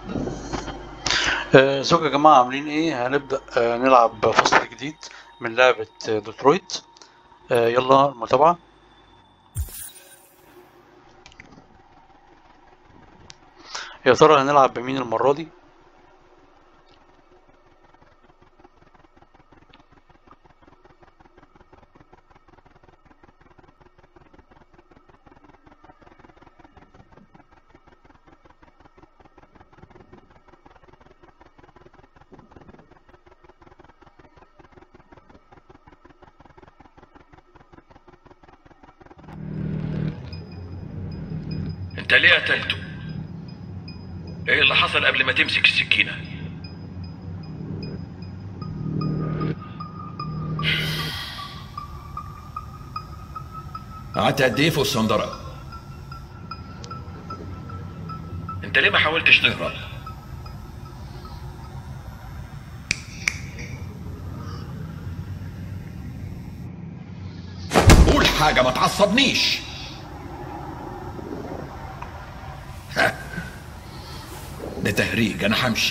آه، ازيكم يا جماعة عاملين ايه؟ هنبدأ آه، نلعب فصل جديد من لعبة آه، دوترويت آه، يلا المتابعة يا ترى هنلعب بمين المرة دي؟ انت ليه قتلته ايه اللي حصل قبل ما تمسك السكينة قعدت قد ايه في الصندرة انت ليه ما حاولتش تهرب قول حاجة ما تعصبنيش ها. ده تهريج انا همشي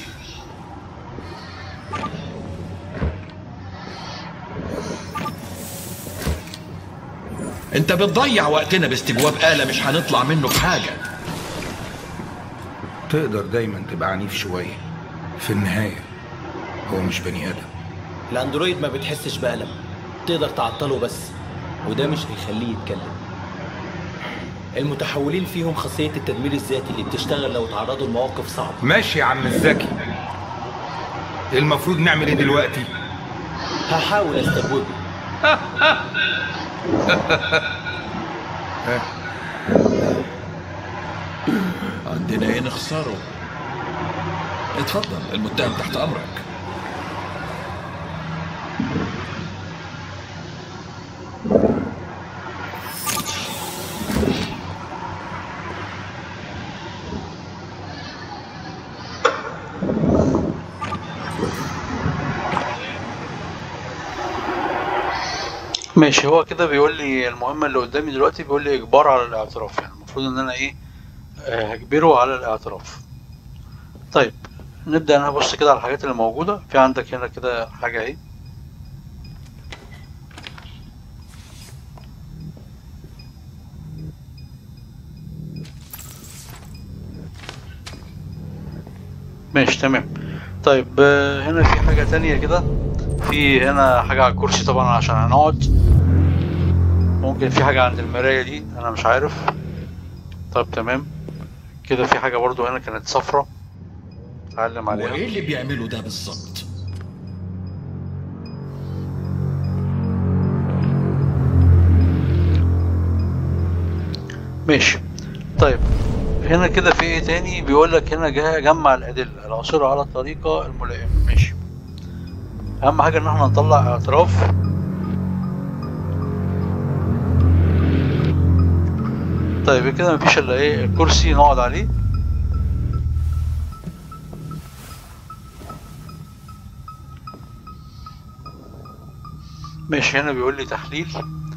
انت بتضيع وقتنا باستجواب آلة مش هنطلع منه بحاجة تقدر دايما تبقى عنيف شوية في النهاية هو مش بني آدم الاندرويد ما بتحسش بألم تقدر تعطله بس وده مش هيخليه يتكلم المتحولين فيهم خاصية التدمير الذاتي اللي بتشتغل لو تعرضوا لمواقف صعبة ماشي يا عم الزكي المفروض نعمل ايه دلوقتي هحاول استجوبه عندنا ايه نخسره اتفضل المتهم تحت امرك ماشي هو كده بيقول لي المهمة اللي قدامي دلوقتي بيقول لي إجبار على الاعتراف يعني المفروض إن أنا إيه آه، هجبره على الاعتراف طيب نبدأ أنا أبص كده على الحاجات اللي موجودة في عندك هنا كده حاجة أهي ماشي تمام طيب آه، هنا في حاجة تانية كده في هنا حاجة على الكرسي طبعا عشان هنقعد ممكن في حاجة عند المراية دي أنا مش عارف طيب تمام كده في حاجة برضو هنا كانت صفرة اتعلم عليها وايه اللي بيعمله ده بالظبط ماشي طيب هنا كده في ايه تاني بيقول لك هنا جه جمع الأدلة العاصرة على الطريقة الملائمة ماشي أهم حاجة إن احنا نطلع اعتراف طيب كده مفيش إلا ايه الكرسي نقعد عليه ماشي هنا بيقول لي تحليل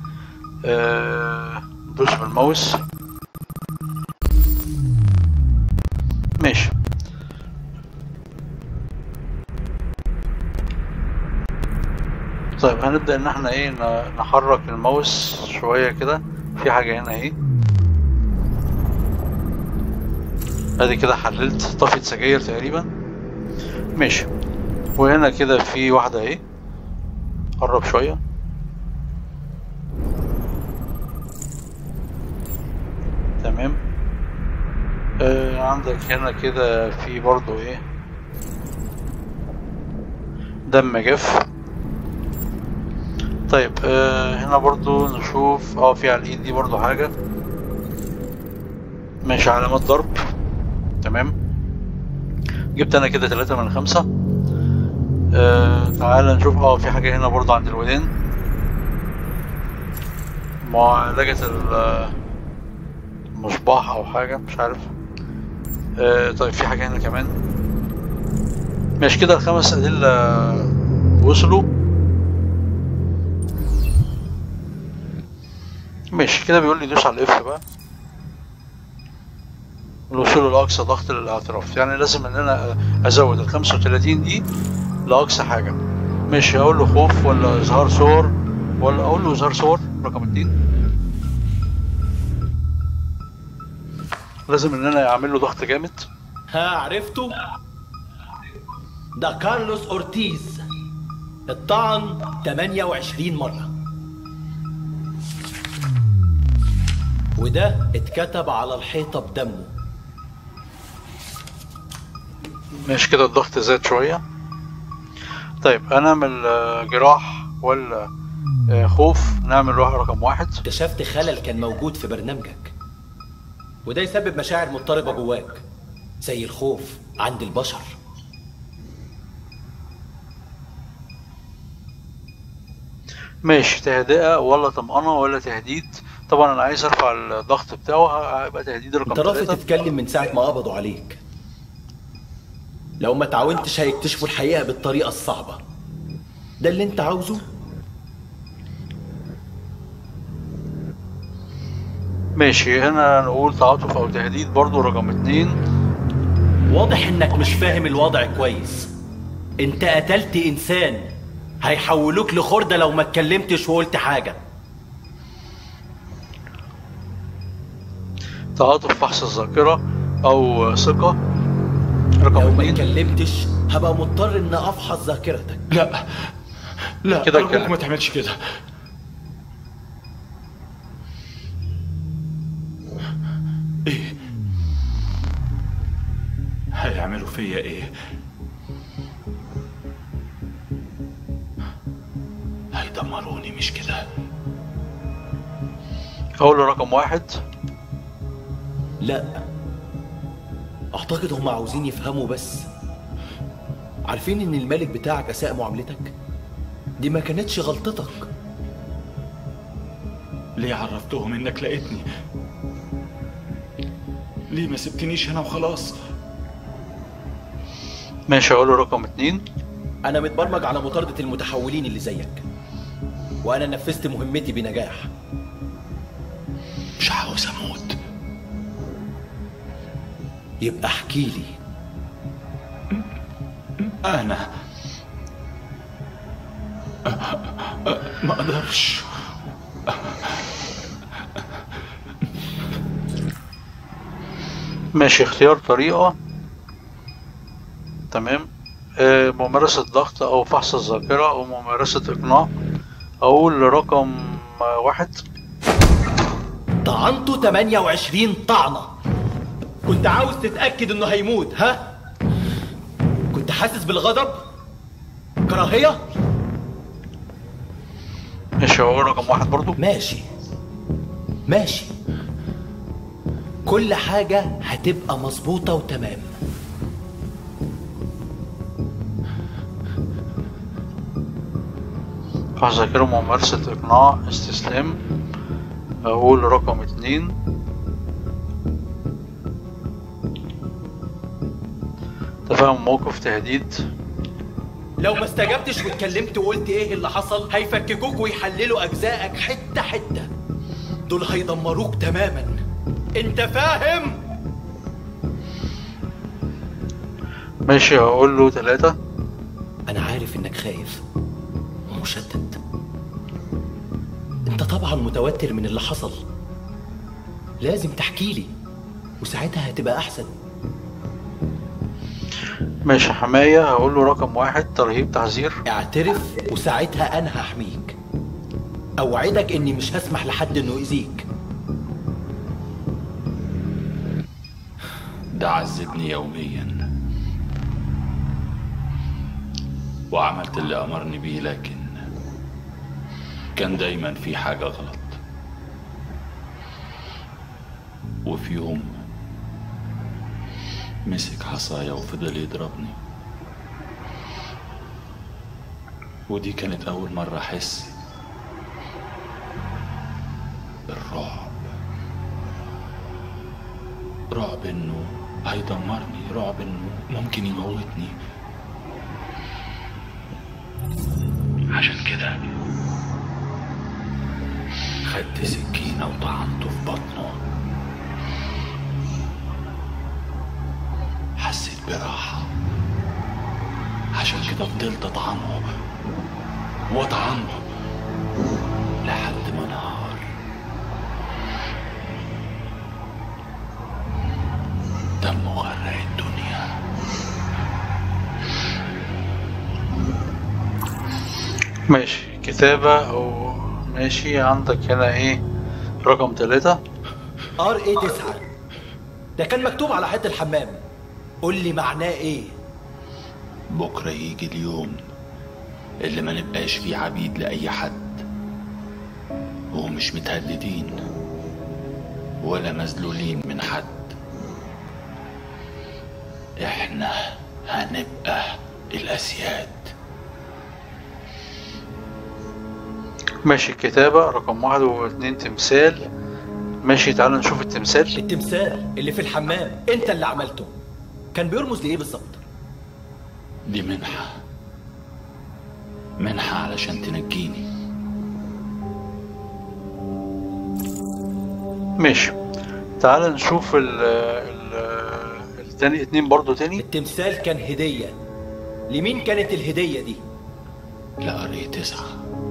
آه دوس بالماوس ماشي طيب هنبدأ ان احنا ايه ن- نحرك الماوس شوية كده في حاجة هنا اهي ادي كده حللت طفت سجاير تقريبا ماشي وهنا كده في واحدة اهي قرب شوية تمام آه عندك هنا كده في برضو ايه دم جاف طيب آه هنا برضو نشوف اه في على الايد دي برضو حاجة ماشي علامات ضرب تمام جبت انا كده تلاتة من خمسة آه تعال نشوف اه في حاجة هنا برضو عند الودان معالجة ال- المصباح او حاجة مش عارف آه طيب في حاجة هنا كمان ماشي كده الخمس أدلة وصلوا ماشي كده بيقول لي دوس على الاف بقى الوصول لأقصى ضغط للاعتراف يعني لازم ان انا ازود ال 35 دي لأقصى حاجة مش اقول له خوف ولا اظهار صور ولا اقول له اظهار صور رقم اتنين لازم ان انا اعمل له ضغط جامد ها عرفته ده كارلوس اورتيز الطعن 28 مرة وده اتكتب على الحيطة بدمه مش كده الضغط زاد شوية طيب هنعمل آه، جراح ولا آه، خوف نعمل روح رقم واحد اكتشفت خلل كان موجود في برنامجك وده يسبب مشاعر مضطربة جواك زي الخوف عند البشر ماشي تهدئة ولا طمأنة ولا تهديد طبعا انا عايز ارفع الضغط بتاعه هيبقى تهديد رقم انت رافض ثلاثة تتكلم من ساعة ما قبضوا عليك لو ما تعاونتش هيكتشفوا الحقيقة بالطريقة الصعبة ده اللي انت عاوزه ماشي هنا نقول تعاطف او تهديد برضو رقم اتنين واضح انك مش فاهم الوضع كويس انت قتلت انسان هيحولوك لخردة لو ما اتكلمتش وقلت حاجة تعاطف فحص الذاكرة او ثقة رقم لو ما اتنين اتكلمتش هبقى مضطر ان افحص ذاكرتك لا لا كده أرجوك اتكلم. ما تعملش كده ايه هيعملوا فيا ايه هيدمروني مش كده اقول له رقم واحد لا اعتقد هم عاوزين يفهموا بس عارفين ان الملك بتاعك اساء معاملتك دي ما كانتش غلطتك ليه عرفتهم انك لقيتني ليه ما سبتنيش هنا وخلاص ماشي اقول له رقم اتنين انا متبرمج على مطاردة المتحولين اللي زيك وانا نفذت مهمتي بنجاح مش عاوز اموت يبقى احكي لي انا ما اقدرش ماشي اختيار طريقة تمام آه، ممارسة ضغط أو فحص الذاكرة أو ممارسة إقناع أقول رقم آه، واحد طعنته 28 طعنة كنت عاوز تتأكد انه هيموت ها؟ كنت حاسس بالغضب؟ كراهية؟ ماشي أقول رقم واحد برضو ماشي ماشي كل حاجة هتبقى مظبوطة وتمام فحص ذاكرة ممارسة إقناع استسلام أقول رقم اتنين تفاهم موقف تهديد لو ما استجبتش واتكلمت وقلت ايه اللي حصل هيفككوك ويحللوا اجزائك حتة حتة دول هيدمروك تماما انت فاهم؟ ماشي أقول له تلاتة انا عارف انك خايف ومشتت انت طبعا متوتر من اللي حصل لازم تحكي لي وساعتها هتبقى احسن ماشي حماية هقول له رقم واحد ترهيب تحذير اعترف وساعتها انا هحميك اوعدك اني مش هسمح لحد انه يأذيك ده عذبني يوميا وعملت اللي امرني بيه لكن كان دايما في حاجة غلط وفي يوم مسك عصاية وفضل يضربني ودي كانت أول مرة أحس بالرعب رعب إنه هيدمرني رعب إنه ممكن يموتني عشان كده خدت سكينة وطعنته في بطنه براحة عشان كده فضلت أطعمه وأطعمه لحد ما انهار دمه غرق الدنيا ماشي كتابة او ماشي عندك هنا ايه رقم ثلاثة ار اي 9 ده كان مكتوب على حيط الحمام قول لي معناه ايه بكرة يجي اليوم اللي ما نبقاش فيه عبيد لأي حد ومش متهددين ولا مذلولين من حد احنا هنبقى الأسياد ماشي الكتابة رقم واحد واثنين تمثال ماشي تعال نشوف التمثال التمثال اللي في الحمام انت اللي عملته كان بيرمز لايه بالظبط دي منحة منحة علشان تنجيني ماشي تعال نشوف ال ال التاني اتنين برضو تاني التمثال كان هديه لمين كانت الهديه دي لا ار تسعة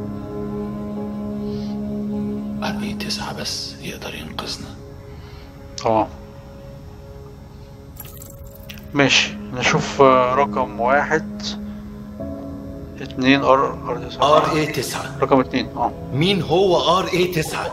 ار تسعة بس يقدر ينقذنا اه ماشي نشوف آه، رقم واحد اتنين ار ار تسعة. ار اي 9 رقم اتنين اه مين هو ار اي 9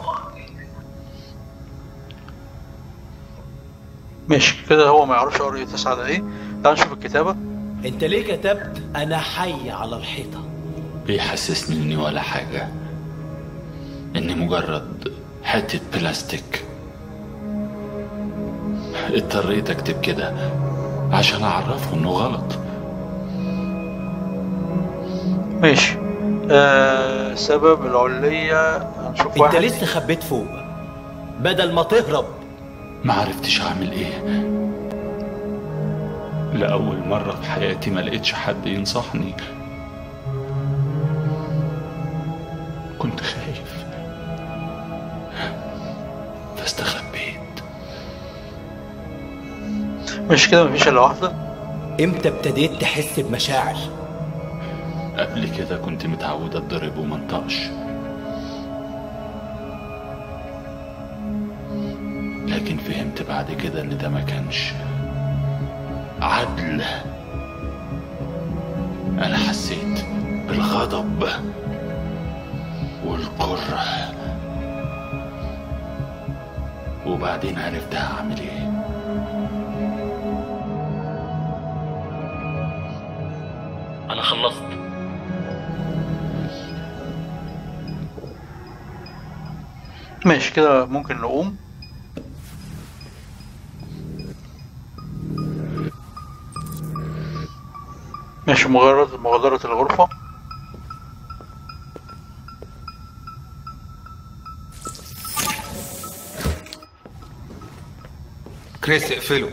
ماشي كده هو ما يعرفش ار اي تسعة ده ايه تعال نشوف الكتابة انت ليه كتبت انا حي على الحيطه بيحسسني اني ولا حاجة اني مجرد حتة بلاستيك اضطريت اكتب كده عشان اعرفه انه غلط ماشي آه سبب العلية هنشوف انت واحد لسه خبيت فوق بدل ما تهرب ما عرفتش اعمل ايه لأول مرة في حياتي ما لقيتش حد ينصحني كنت خايف فاستخبيت مش كده مفيش الا واحدة امتى ابتديت تحس بمشاعر قبل كده كنت متعود اتضرب ومنطقش لكن فهمت بعد كده ان ده ما كانش عدل انا حسيت بالغضب والكره وبعدين عرفت هعمل ايه انا خلصت ماشي كده ممكن نقوم ماشي مغادرة مغادرة الغرفة كريس اقفله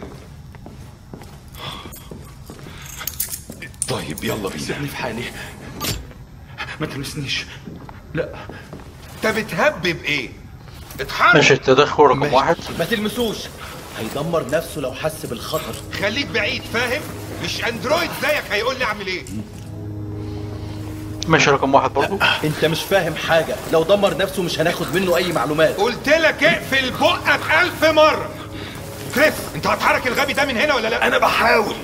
طيب يلا بينا سيبني في حالي ما تلمسنيش لا انت بتهبب ايه اتحرك ماشي التدخل رقم واحد ما تلمسوش هيدمر نفسه لو حس بالخطر خليك بعيد فاهم مش اندرويد زيك هيقول لي اعمل ايه ماشي رقم واحد برضو انت مش فاهم حاجه لو دمر نفسه مش هناخد منه اي معلومات قلت لك اقفل بقك الف مره كريس انت هتحرك الغبي ده من هنا ولا لا انا بحاول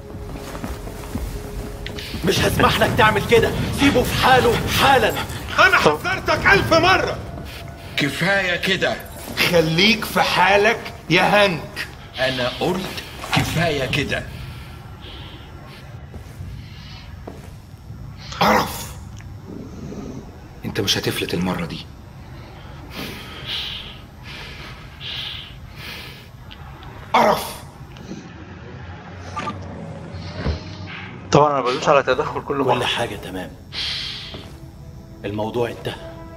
مش هسمح لك تعمل كده سيبه في حاله حالا انا حذرتك الف مره كفايه كده خليك في حالك يا هنك انا قلت كفايه كده قرف انت مش هتفلت المره دي قرف طبعا انا بدوس على تدخل كل كل مرة حاجه تمام الموضوع انتهى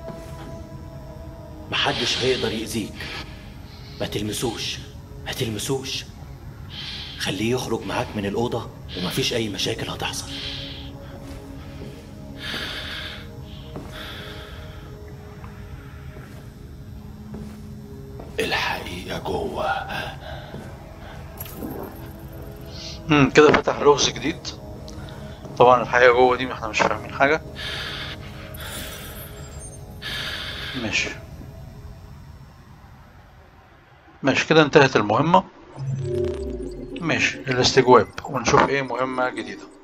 محدش هيقدر يأذيك ما تلمسوش ما تلمسوش خليه يخرج معاك من الأوضة ومفيش أي مشاكل هتحصل الحقيقة جوه امم كده فتح لغز جديد طبعا الحقيقة جوه دي احنا مش فاهمين حاجة ماشي ماشي كده انتهت المهمة ماشي الاستجواب ونشوف ايه مهمة جديدة